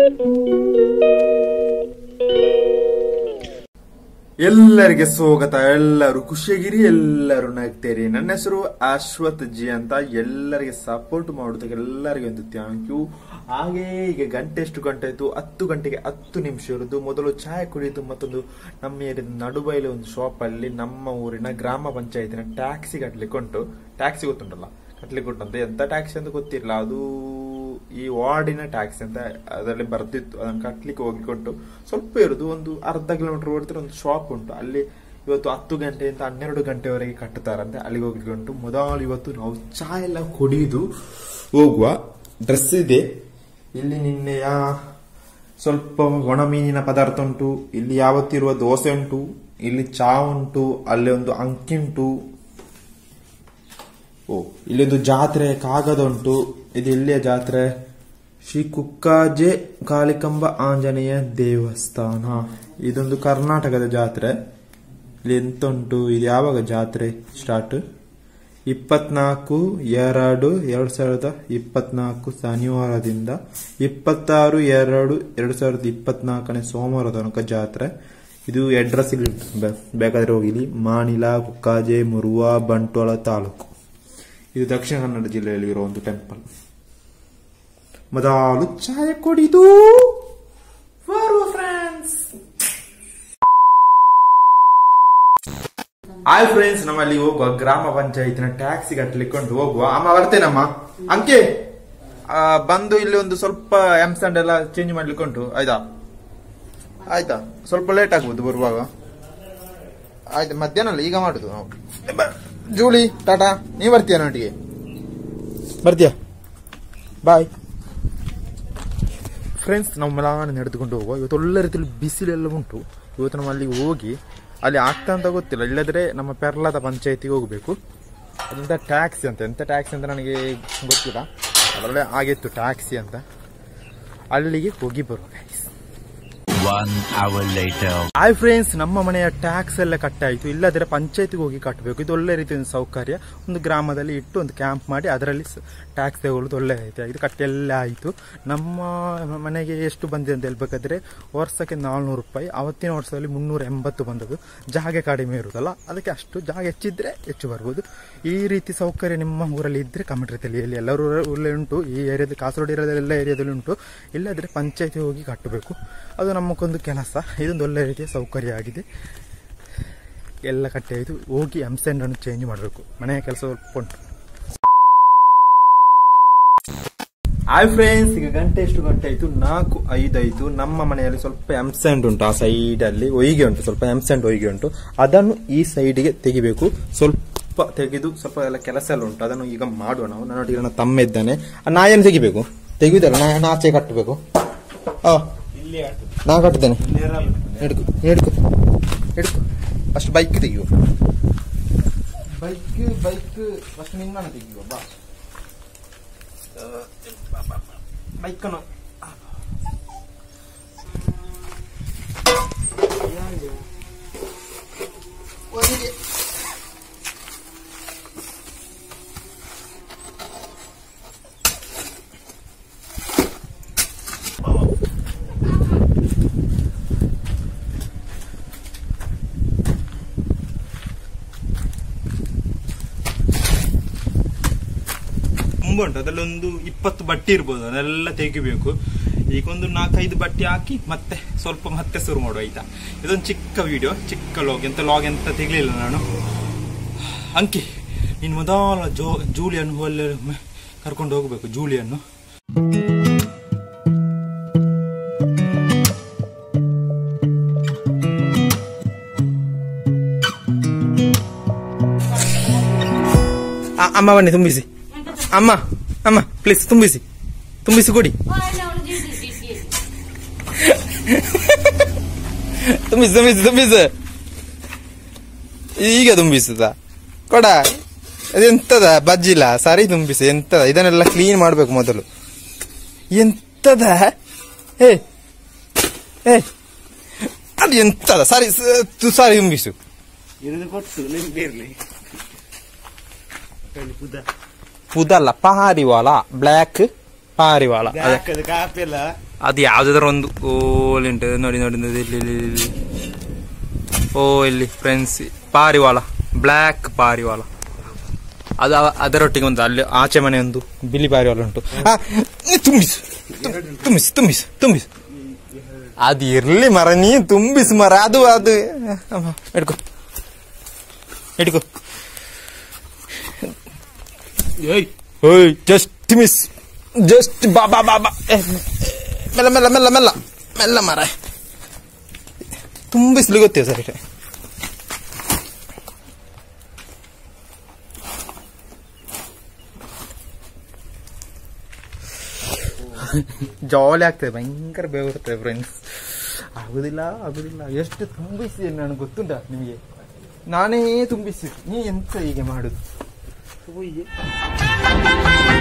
ಎಲ್ಲರಿಗೆ ಸ್ವಾಗತ ಎಲ್ಲರೂ ಖುಷಿಯಾಗಿರಿ ಎಲ್ಲರೂ ನಗ್ತೇರಿ ನನ್ನ ಹೆಸರು ಅಶ್ವಥ್ ಜಿ ಅಂತ ಎಲ್ಲರಿಗೆ ಸಪೋರ್ಟ್ ಮಾಡೋದಕ್ಕೆ ಎಲ್ಲರಿಗೆ ಒಂದು ಥ್ಯಾಂಕ್ ಯು ಹಾಗೆ ಈಗ ಗಂಟೆ ಎಷ್ಟು ಗಂಟೆ ಆಯ್ತು ಹತ್ತು ಗಂಟೆಗೆ ಹತ್ತು ನಿಮಿಷ ಇರೋದು ಮೊದಲು ಚಾಯ್ ಕುಡಿಯೋದು ಮತ್ತೊಂದು ನಮ್ಮ ಏರಿಯಾದ ನಡುಬೈಲಿ ಒಂದು ಶಾಪ್ ಅಲ್ಲಿ ನಮ್ಮ ಊರಿನ ಗ್ರಾಮ ಪಂಚಾಯತಿನ ಟ್ಯಾಕ್ಸಿ ಕಟ್ಲಿಕ್ಕೆ ಉಂಟು ಟ್ಯಾಕ್ಸಿ ಗೊತ್ತುಂಟಲ್ಲ ಕಟ್ಲಿಕ್ಕೆ ಉಂಟು ಅಂತ ಎಂತ ಟ್ಯಾಕ್ಸಿ ಅಂತ ಗೊತ್ತಿಲ್ಲ ಅದು ಈ ವಾರ್ಡಿನ ಟ್ಯಾಕ್ಸಿ ಅಂತ ಅದರಲ್ಲಿ ಬರ್ತಿತ್ತು ಅದನ್ನು ಕಟ್ಲಿಕ್ಕೆ ಹೋಗ್ಲಿಕ್ಕೆ ಉಂಟು ಸ್ವಲ್ಪ ಇರುದು ಒಂದು ಅರ್ಧ ಕಿಲೋಮೀಟರ್ ಓಡಿದ್ರೆ ಒಂದು ಶಾಪ್ ಉಂಟು ಅಲ್ಲಿ ಇವತ್ತು ಹತ್ತು ಗಂಟೆಯಿಂದ ಹನ್ನೆರಡು ಗಂಟೆವರೆಗೆ ಕಟ್ಟುತ್ತಾರಂತೆ ಅಲ್ಲಿಗೆ ಹೋಗ್ಲಿಕ್ಕೆ ಉಂಟು ಮೊದಲು ಇವತ್ತು ನಾವು ಚಾ ಎಲ್ಲ ಕುಡಿದು ಹೋಗುವ ಡ್ರೆಸ್ ಇದೆ ಇಲ್ಲಿ ನಿನ್ನೆಯ ಸ್ವಲ್ಪ ಒಣ ಮೀನಿನ ಪದಾರ್ಥ ಉಂಟು ಇಲ್ಲಿ ಯಾವತ್ತಿರುವ ದೋಸೆ ಉಂಟು ಇಲ್ಲಿ ಚಾ ಉಂಟು ಅಲ್ಲಿ ಒಂದು ಅಂಕಿ ಉಂಟು ಓ ಇಲ್ಲೊಂದು ಜಾತ್ರೆ ಕಾಗದ ಉಂಟು ಇದು ಇಲ್ಲಿಯ ಜಾತ್ರೆ ಶ್ರೀ ಕುಕ್ಕಾಜೆ ಕಾಳಿಕಂಬ ಆಂಜನೇಯ ದೇವಸ್ಥಾನ ಇದೊಂದು ಕರ್ನಾಟಕದ ಜಾತ್ರೆ ಇಲ್ಲಿ ಎಂತ ಉಂಟು ಇದು ಯಾವಾಗ ಜಾತ್ರೆ ಸ್ಟಾರ್ಟ್ ಇಪ್ಪತ್ನಾಲ್ಕು ಎರಡು ಎರಡ್ ಸಾವಿರದ ಇಪ್ಪತ್ನಾಲ್ಕು ಶನಿವಾರದಿಂದ ಇಪ್ಪತ್ತಾರು ಎರಡು ಎರಡ್ ಸಾವಿರದ ಇಪ್ಪತ್ನಾಲ್ಕನೇ ಸೋಮವಾರ ತನಕ ಜಾತ್ರೆ ಇದು ಅಡ್ರೆಸ್ ಇಲ್ಲಿ ಉಂಟು. ಬೆ- ಬೇಕಾದ್ರೆ ಹೋಗಿಲಿ ಮಾಣಿಲ ಕುಕ್ಕಾಜೆ ಮುರುವ ಬಂಟ್ವಾಳ ತಾಲೂಕು ಇದು ದಕ್ಷಿಣ ಕನ್ನಡ ಜಿಲ್ಲೆಯಲ್ಲಿ ಇರೋ ಒಂದು ಟೆಂಪಲ್ ಮೊದಲು ಚಾಯ ಕುಡಿದು ಬರುವ ಫ್ರೆಂಡ್ಸ್ ಹಾಯ್ ಫ್ರೆಂಡ್ಸ್ ನಮ್ಮಲ್ಲಿ ಹೋಗುವ ಗ್ರಾಮ ಪಂಚಾಯತಿನ ಟ್ಯಾಕ್ಸಿ ಕಟ್ಟಲಿಕ್ಕೆ ಉಂಟು ಹೋಗುವ ಅಮ್ಮ ಬರ್ತೇನಮ್ಮ ಅಂಕೆ ಆ, ಬಂದು ಇಲ್ಲಿ ಒಂದು ಸ್ವಲ್ಪ ಎಂಸಂಡ್ ಎಲ್ಲ ಚೇಂಜ್ ಮಾಡ್ಲಿಕ್ಕೆ ಉಂಟು ಆಯ್ತಾ ಆಯ್ತಾ ಸ್ವಲ್ಪ ಲೇಟ್ ಆಗ್ಬೋದು ಬರುವಾಗ ಆಯ್ತು ಮಧ್ಯಾಹ್ನ ಅಲ್ಲ ಈಗ ಮಾಡುದು ನಾವು ಬ- ಜೂಲಿ ಟಾಟಾ ನೀವ್ ಬರ್ತೀಯ ನೊಟ್ಟಿಗೆ ಬರ್ತೀಯ ಬಾಯ್ ಫ್ರೆಂಡ್ಸ್ ನಾವು ಮಲಾನ ನಡೆದುಕೊಂಡು ಹೋಗುವ ಇವತ್ತು ಒಳ್ಳೆ ರೀತಿಯಲ್ಲಿ ಬಿಸಿಲೆಲ್ಲ ಉಂಟು ಇವತ್ತು ನಾವು ಅಲ್ಲಿಗೆ ಹೋಗಿ ಅಲ್ಲಿ ಆಗ್ತಾ ಅಂತ ಗೊತ್ತಿಲ್ಲ ಇಲ್ಲದ್ರೆ ನಮ್ಮ ಪೆರ್ಲಾದ ಪಂಚಾಯತಿಗೆ ಹೋಗಬೇಕು ಅದೆಂತ ಟ್ಯಾಕ್ಸಿ ಅಂತ ಎಂತ ಟ್ಯಾಕ್ಸಿ ಅಂತ ನನಗೆ ಗೊತ್ತಿಲ್ಲ ಅದರಲ್ಲೇ ಆಗಿತ್ತು ಟ್ಯಾಕ್ಸಿ ಅಂತ ಅಲ್ಲಿಗೆ ಹೋಗಿ ಬರುವ guys. One hour later. Hi friends ನಮ್ಮ ಮನೆಯ ಟ್ಯಾಕ್ಸ್ ಎಲ್ಲ ಕಟ್ಟಾಯಿತು ಇಲ್ಲದ್ರೆ ಪಂಚಾಯತಿಗೆ ಹೋಗಿ ಕಟ್ಟಬೇಕು ಇದು ಒಳ್ಳೆ ರೀತಿಯ ಒಂದು ಸೌಕರ್ಯ ಒಂದು ಗ್ರಾಮದಲ್ಲಿ ಇಟ್ಟು ಒಂದು ಕ್ಯಾಂಪ್ ಮಾಡಿ ಅದರಲ್ಲಿ ಟ್ಯಾಕ್ಸ್ ತಗೊಳ್ಳೋದು ಒಳ್ಳೆ ರೀತಿ ಆಗಿದೆ ಕಟ್ಟಿ ಎಲ್ಲ ಆಯಿತು ನಮ್ಮ ಮನೆಗೆ ಎಷ್ಟು ಬಂದಿದೆ ಅಂತ ಹೇಳ್ಬೇಕಾದ್ರೆ ವರ್ಷಕ್ಕೆ ನಾಲ್ನೂರು ರೂಪಾಯಿ ಅವತ್ತಿನ ವರ್ಷದಲ್ಲಿ ಮುನ್ನೂರ ಎಂಬತ್ತು ಬಂದದ್ದು ಜಾಗ ಕಡಿಮೆ ಇರುತ್ತಲ್ಲ ಅದಕ್ಕೆ ಅಷ್ಟು ಜಾಗ ಹೆಚ್ಚಿದ್ರೆ ಹೆಚ್ಚು ಬರ್ಬೋದು ಈ ರೀತಿ ಸೌಕರ್ಯ ನಿಮ್ಮ ಊರಲ್ಲಿ ಇದ್ರೆ ಕಮೆಂಟ್ ರೀತಿಯಲ್ಲಿ ಎಲ್ಲಿ ಎಲ್ಲರೂ ಊರಲ್ಲೇ ಉಂಟು ಈ ಏರಿಯಾದ ಕಾಸರಗೋಡು ಏರಿಯಾದಲ್ಲಿ ಎಲ್ಲ ಏರಿಯಾದಲ್ಲಿ ಉಂಟು ಇಲ್ಲದ್ರೆ ಪಂಚಾಯತಿ ಹೋಗಿ ಕಟ್ಟಬೇಕು ಅದು ನಮಗೊಂದು ಕೆಲಸ ಇದೊಂದು ಒಳ್ಳೆ ರೀತಿಯ ಸೌಕರ್ಯ ಆಗಿದೆ ಎಲ್ಲ ಕಟ್ಟಿ ಆಯಿತು ಹೋಗಿ ಎಂಸೆಂಡ್ ಅನ್ನು ಚೇಂಜ್ ಮಾಡಬೇಕು ಮನೆಯ ಕೆಲಸ ಸ್ವಲ್ಪ ಉಂಟು ಹಾಯ್ ಫ್ರೆಂಡ್ಸ್ ಈಗ ಗಂಟೆ ಎಷ್ಟು ಗಂಟೆ ಆಯ್ತು ನಾಲ್ಕು ಐದು ಆಯ್ತು ನಮ್ಮ ಮನೆಯಲ್ಲಿ ಸ್ವಲ್ಪ ಎಂಸೆಂಟ್ ಉಂಟು ಆ ಸೈಡ್ ಅಲ್ಲಿ ಒಯ್ಗೆ ಉಂಟು ಸ್ವಲ್ಪ ಎಂಸೆಂಟ್ ಒಯ್ಗೆ ಉಂಟು ಅದನ್ನು ಈ ಸೈಡ್ಗೆ ತೆಗಿಬೇಕು ಸ್ವಲ್ಪ ತೆಗೆದು ಸ್ವಲ್ಪ ಎಲ್ಲ ಕೆಲಸ ಎಲ್ಲ ಉಂಟು ಅದನ್ನು ಈಗ ಮಾಡುವ ನಾವು ನನ್ನೊಟ್ಟಿಗೆ ನನ್ನ ತಮ್ಮ ಇದ್ದಾನೆ ಆ ನಾಯನ್ನು ತೆಗಿಬೇಕು ತೆಗೆಯುದಲ್ಲ ನಾ ನಾ ಆಚೆ ಕಟ್ಟಬೇಕು ಆ ನಾ ಕಟ್ತೇನೆ ಹಿಡ್ಕು ಹಿಡ್ಕು ಹಿಡ್ಕು ಫಸ್ಟ್ ಬೈಕ್ ತೆಗಿಯುವ ಬೈಕ್ ಬೈಕ್ ಫಸ್ಟ್ ನಿನ್ನ ತೆಗಿಯುವ ಬಾ ಬೈಕನ್ನು ತುಂಬ ಉಂಟು ಅದರಲ್ಲೊಂದು ಇಪ್ಪತ್ತು ಬಟ್ಟೆ ಇರ್ಬೋದು ಅದೆಲ್ಲ ತೆಗಿಬೇಕು ಈಗ ಒಂದು ನಾಲ್ಕೈದು ಬಟ್ಟೆ ಹಾಕಿ ಮತ್ತೆ ಸ್ವಲ್ಪ ಮತ್ತೆ ಶುರು ಮಾಡುವ ಆಯ್ತಾ ಇದೊಂದು ಚಿಕ್ಕ ವಿಡಿಯೋ ಚಿಕ್ಕ ಲಾಗ್ ಎಂತ ಲಾಗ್ ಎಂತ ತೆಗಲಿಲ್ಲ ನಾನು ಅಂಕಿ ನೀನು ಮೊದಲ ಜೋ ಜೂಲಿಯನ್ನು ಅಲ್ಲಿ ಕರ್ಕೊಂಡು ಹೋಗಬೇಕು ಜೂಲಿಯನ್ನು ಆ- ಅಮ್ಮ ಬನ್ನಿ ತುಂಬಿಸಿ ಅಮ್ಮ ಅಮ್ಮ ಪ್ಲೀಸ್ ತುಂಬಿಸಿ ತುಂಬಿಸಿ ಕೊಡಿ ತುಂಬಿಸಿ ತುಂಬಿಸಿ ತುಂಬಿಸಿ ಈಗ ತುಂಬಿಸುದ ಕೊಡ ಅದೆಂತದ ಬಜ್ಜಿಲ್ಲ ಸರಿ ತುಂಬಿಸಿ ಎಂತದ ಇದನ್ನೆಲ್ಲ ಕ್ಲೀನ್ ಮಾಡ್ಬೇಕು ಮೊದಲು ಎಂತದ ಏ ಏ ಅದು ಎಂತದ ಸರಿ ಸ- ತು- ಸರಿ ತುಂಬಿಸು ಇರುದು ಕೊಟ್ಟು ನಿಮ್ಗೆ ಇರ್ಲಿ ಪುದಲ್ಲ ಪಾರಿವಾಳ ಬ್ಲ್ಯಾಕ್ ಪಾರಿವಾಳ ಅದೇ ಹಾಕದು ಕಾಪಿ ಎಲ್ಲ ಅದು ಯಾವ್ದಾದ್ರು ಒಂದು ಓಲ್ ಉಂಟು ನೋಡಿ ನೋಡಿ ನೋಡಿ ಇಲ್ಲಿ ಇಲ್ಲಿ ಇಲ್ಲಿ, ಇಲ್ಲಿ ಓ ಇಲ್ಲಿ ಫ್ರೆಂಡ್ಸ್ ಪಾರಿವಾಳ ಬ್ಲ್ಯಾಕ್ ಪಾರಿವಾಳ ಅದು ಅ- ಅದರೊಟ್ಟಿಗೆ ಒಂದು ಅಲ್ಲಿ ಆಚೆ ಮನೆ ಒಂದು ಬಿಳಿ ಪಾರಿವಾಳ ಉಂಟು ಆ, ನೀ ತುಂಬಿಸು ತುಂ- ತುಂಬಿಸು ತುಂಬಿಸು ತುಂಬಿಸು ಅದು ಇರ್ಲಿ ಮರ ನೀ ತುಂಬಿಸು ಮರ ಅದು ಅದು ಅಮ್ಮ, ಹಿಡ್ಕೊ ಹಿಡ್ಕೊ ಓಯ್ ಜಸ್ಟ್ ಮಿಸ್ ಜಸ್ಟ್ ಬಾ ಬಾ ಬಾ ಬಾ ಏ, ಮೆಲ್ಲ ಮೆಲ್ಲ ಮೆಲ್ಲ ಮೆಲ್ಲ ಮೆಲ್ಲ ಮರ ತುಂಬಿಸ್ಲಿ ಗೊತ್ತೇ ಸರ್ ಜಾಲಿ ಆಗ್ತದೆ ಭಯಂಕರ ಬೇವಿರ್ತದೆ ಫ್ರೆಂಡ್ಸ್ ಆಗುದಿಲ್ಲ ಆಗುದಿಲ್ಲ ಎಷ್ಟು ತುಂಬಿಸಿ ನನಗೆ ಗೊತ್ತುಂಟ ನಿಮಗೆ ನಾನೇ ತುಂಬಿಸಿ ನೀ ಎಂತ ಹೀಗೆ ಮಾಡುದು